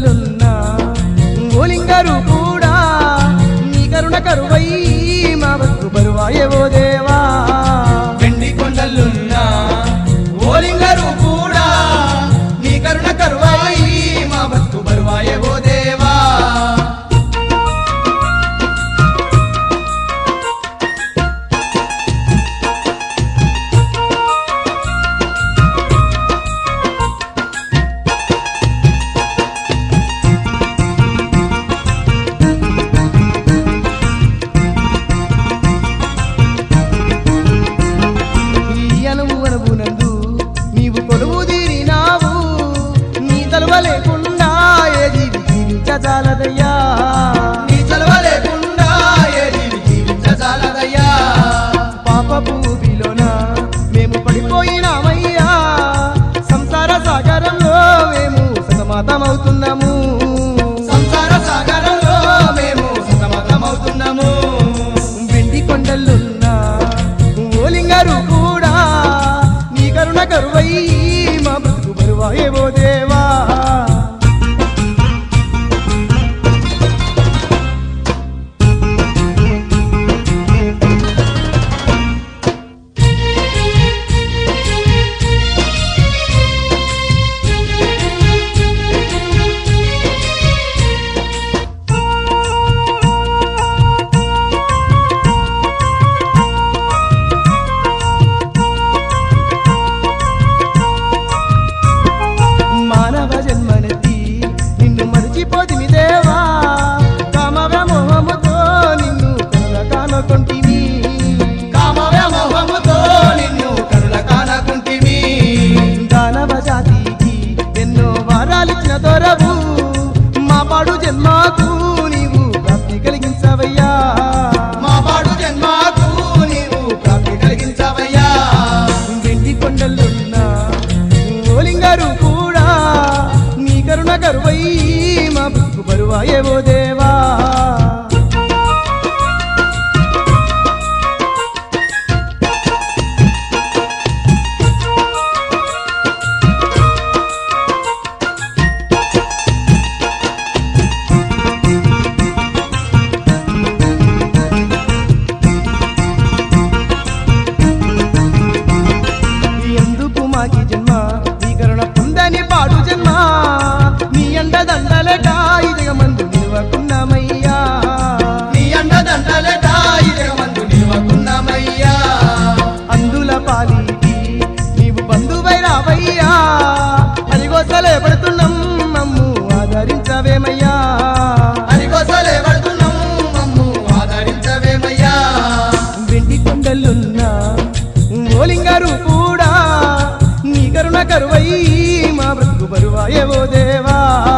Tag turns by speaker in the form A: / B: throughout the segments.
A: కొండలున్నా ఓలింగారు కూడా నీ కరుణ కరువై మా బతుకు బరువాయవో దేవా
B: వెండి కొండలున్నా ఓలింగరు కూడా నీ కరుణ కరువాయి మా బతుకు బరువాయే ఓ దేవా
A: ఈ అనువు అనువునందు నీవు కొలువు తీరినావు నీ తలువ లేకుండా ఏ జీవి జీవించజాలదయ్యా
B: నీ చలవ లేకుండా ఏ జీవి జీవించజాలదయ్యా
A: పాపపు ఊబిలోన మేము పడిపోయినామయ్యా సంసార సాగరంలో మేము సతమతమవుతున్నాము
B: సంసార సాగరంలో మేము సతమతమవుతున్నాము
A: వెండి కొండలున్నా ఓలింగారు కూడా నీ కరుణ కరువై మా బ్రతుకు బరువాయేవో దేవా మానవ జన్మనెత్తి నిన్ను మరిచిపోతిమి దేవా కామ వ్యామోహముతో నిన్ను కనుల కానుకొంటివి
B: కామ వ్యామోహముతో నిన్ను కరుణ కానకుంటివి
A: దానవ జాతికి ఎన్నో వారాలిచ్చిన దొరవు మా పాడు జన్మకు నీవు ప్రాప్తి కలిగించవయ్యా
B: మా పాడు జన్మకు నీవు ప్రాప్తి కలిగించవయ్యా
A: వెండి కొండలున్న ఓలింగారు కూడా నీ కరుణ కరువై మా బతుకు బరువాయేవో దేవా ఎందుకు మాకి జన్మ నీ కరుణ పొందని పాడు జన్మ నీ అండ దండలట ఈ జగమందు నిలవకున్నామయ్యా
B: నీ అండదండలట ఇదగమందు నిలవకున్నామయ్యా
A: అందుల పాలిటి నీవు బంధువై రావయ్యా అదిగోసలే పడుతున్నాం మమ్ము ఆదరించవేమయ్యా
B: అరిగోసలే పడుతున్నాం మమ్ము ఆదరించవేమయ్యా
A: వెండి కొండలున్నా ఓలింగారు కూడా నీ కరుణ కరువై మా బ్రతుకు బరువాయేవో దేవా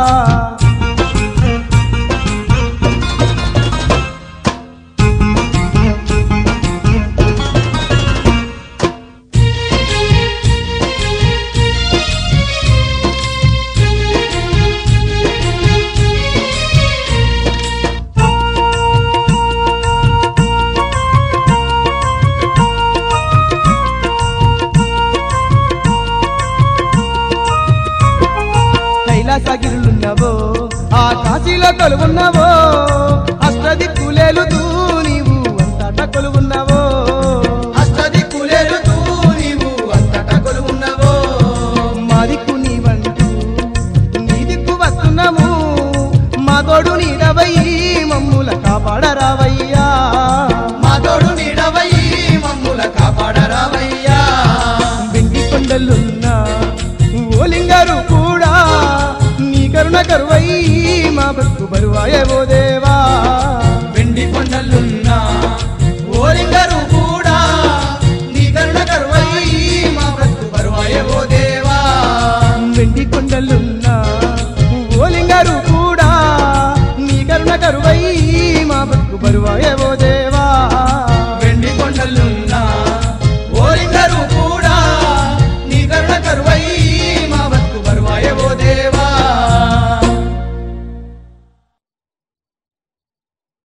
A: కైలాసగిరులున్నవో ఆ కాశీలో కొలువున్నవో అష్టదిక్కులేలుతూ నీవు అంతట కొలువున్నవో
B: అష్టదిక్కులేలుతూ నీవు అంతట కొలువున్నవో
A: మా దిక్కు నీవంటూ నీ దిక్కు వస్తున్నాము మా తోడు నీడవై మమ్ముల కాపాడరావయ్యా
B: మా తోడు నీడవై మమ్ముల కాపాడరావయ్యా
A: వెండి కొండలున్న ఓలింగారు కూడా నీ కరుణ కరువై మా బతుకు బరువాయేవో దేవా
B: వెండి కొండలున్నా ఓలింగరు కూడా నీ కరుణ కరువై మా బ్రతుకు బరువాయే ఓ దేవా
A: వెండి కొండలున్న ఓలింగారు కూడా నీ కరుణ కరువై మా బతుకు బరువాయ